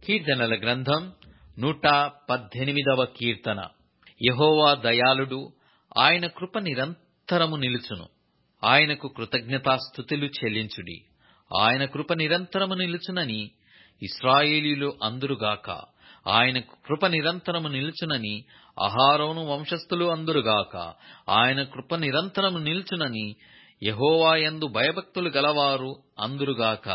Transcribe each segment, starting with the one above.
కీర్తనల గ్రంథం నూట పద్దెనిమిదవ కీర్తన యెహోవా దయాళుడు ఆయన కృప నిరంతరము నిలుచును ఆయనకు కృతజ్ఞతాస్థుతులు చెల్లించుడి ఆయన కృప నిరంతరము నిలుచునని ఇశ్రాయేలీయులు అందురుగాక ఆయనకు కృప నిరంతరము నిలుచునని అహారోను వంశస్థులు అందురుగాక ఆయన కృప నిరంతరము నిలుచునని యెహోవాయందు భయభక్తులు గలవారు అందురుగాక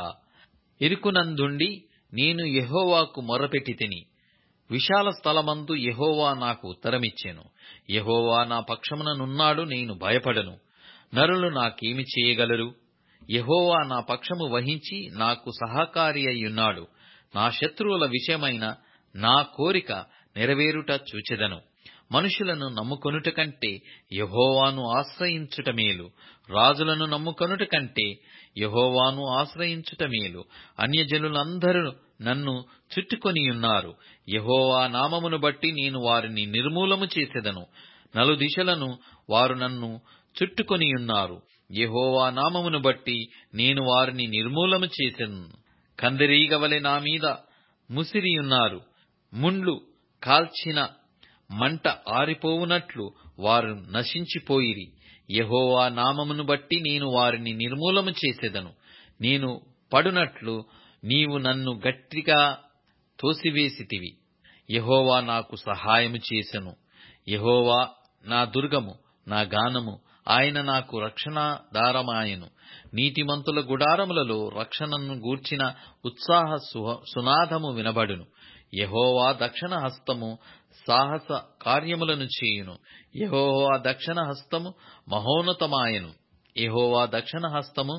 ఇరుకునందుండి నేను యెహోవాకు మొర్రపెట్టి తిని విశాల స్థలమందు యెహోవా నాకు ఉత్తరమిచ్చెను యెహోవా నా పక్షముననున్నాడు నేను భయపడను నరులు నాకేమి చేయగలరు యెహోవా నా పక్షము వహించి నాకు సహకారి అయ్యున్నాడు నా శత్రువుల విషయమైన నా కోరిక నెరవేరుట చూచెదను మనుషులను నమ్ముకొనుట కంటే యెహోవాను ఆశ్రయించుట మేలు రాజులను నమ్ముకొనుట కంటే యెహోవాను ఆశ్రయించుట మేలు అన్యజనులందరూ నన్ను చుట్టుకొనియున్నారు యెహోవా నామమును బట్టి నేను వారిని నిర్మూలము చేసెదను నలుదిశలను వారు నన్ను చుట్టుకొనియున్నారు యెహోవా నామమును బట్టి నేను వారిని నిర్మూలము చేసెదను కందిరీగ వలె నా మీద ముసిరియున్నారు ముండ్లు కాల్చిన మంట ఆరిపోవునట్లు వారు నశించిపోయిరి యెహోవా నామమును బట్టి నేను వారిని నిర్మూలము చేసెదను నేను పడునట్లు నీవు నన్ను గట్టిగా తోసివేసితివి యెహోవా నాకు సహాయము చేసెను యెహోవా నా దుర్గము నా గానము ఆయన నాకు రక్షణాధారమాయెను నీతిమంతుల గుడారములలో రక్షణను గూర్చిన ఉత్సాహ సునాదము వినబడును యెహోవా దక్షిణ హస్తము సాహస కార్యములను చేయును యెహోవా దక్షిణ హస్తము మహోన్నతమాయెను యెహోవా దక్షిణ హస్తము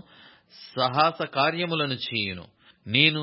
సాహస కార్యములను చేయును నేను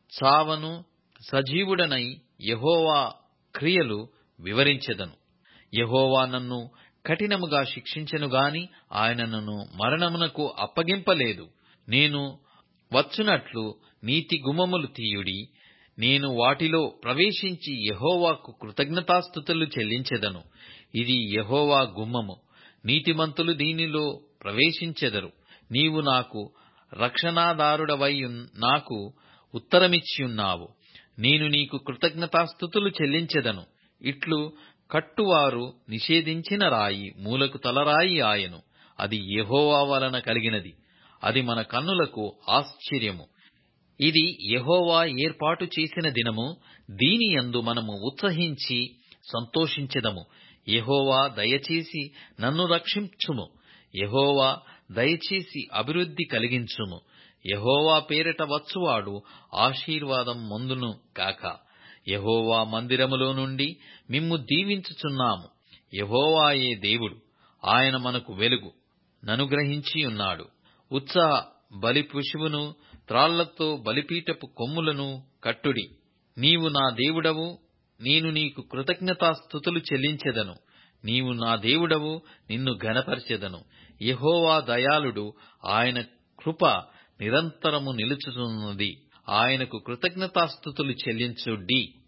చావను సజీవుడనై యెహోవా క్రియలు వివరించెదను యెహోవా నన్ను కఠినముగా శిక్షించెను గాని ఆయన నన్ను మరణమునకు అప్పగింపలేదు నేను వచ్చునట్లు నీతి గుమ్మములు తీయుడి నేను వాటిలో ప్రవేశించి యెహోవాకు కృతజ్ఞతాస్థుతులు చెల్లించెదను ఇది యెహోవా గుమ్మము నీతిమంతులు దీనిలో ప్రవేశించెదరు నీవు నాకు రక్షణాదారుడవై నాకు ఉత్తరమిచ్చియున్నావు నేను నీకు కృతజ్ఞతాస్థుతులు చెల్లించెదను ఇట్లు కట్టువారు నిషేధించిన రాయి మూలకు తలరాయి ఆయను అది యెహోవా వలన కలిగినది అది మన కన్నులకు ఆశ్చర్యము ఇది యెహోవా ఏర్పాటు చేసిన దినము దీని యందు మనము ఉత్సహించి సంతోషించెదము యెహోవా దయచేసి నన్ను రక్షించుము యెహోవా దయచేసి అభివృద్ధి కలిగించుము యెహోవా పేరిట వచ్చువాడు ఆశీర్వాదం మందును కాక యెహోవా మందిరములో నుండి మిమ్ము దీవించుచున్నాము యెహోవాయే దేవుడు ఆయన మనకు వెలుగు ననుగ్రహించి ఉన్నాడు ఉత్సాహ బలి పశువును త్రాళ్లతో బలిపీఠపు కొమ్ములను కట్టుడి నీవు నా దేవుడవు నేను నీకు కృతజ్ఞతాస్థుతులు చెల్లించెదను నీవు నా దేవుడవు నిన్ను ఘనపరచెదను యెహోవా దయాళుడు ఆయన కృప నిరంతరము నిలుచుతున్నది ఆయనకు కృతజ్ఞతాస్థుతులు చెల్లించుడి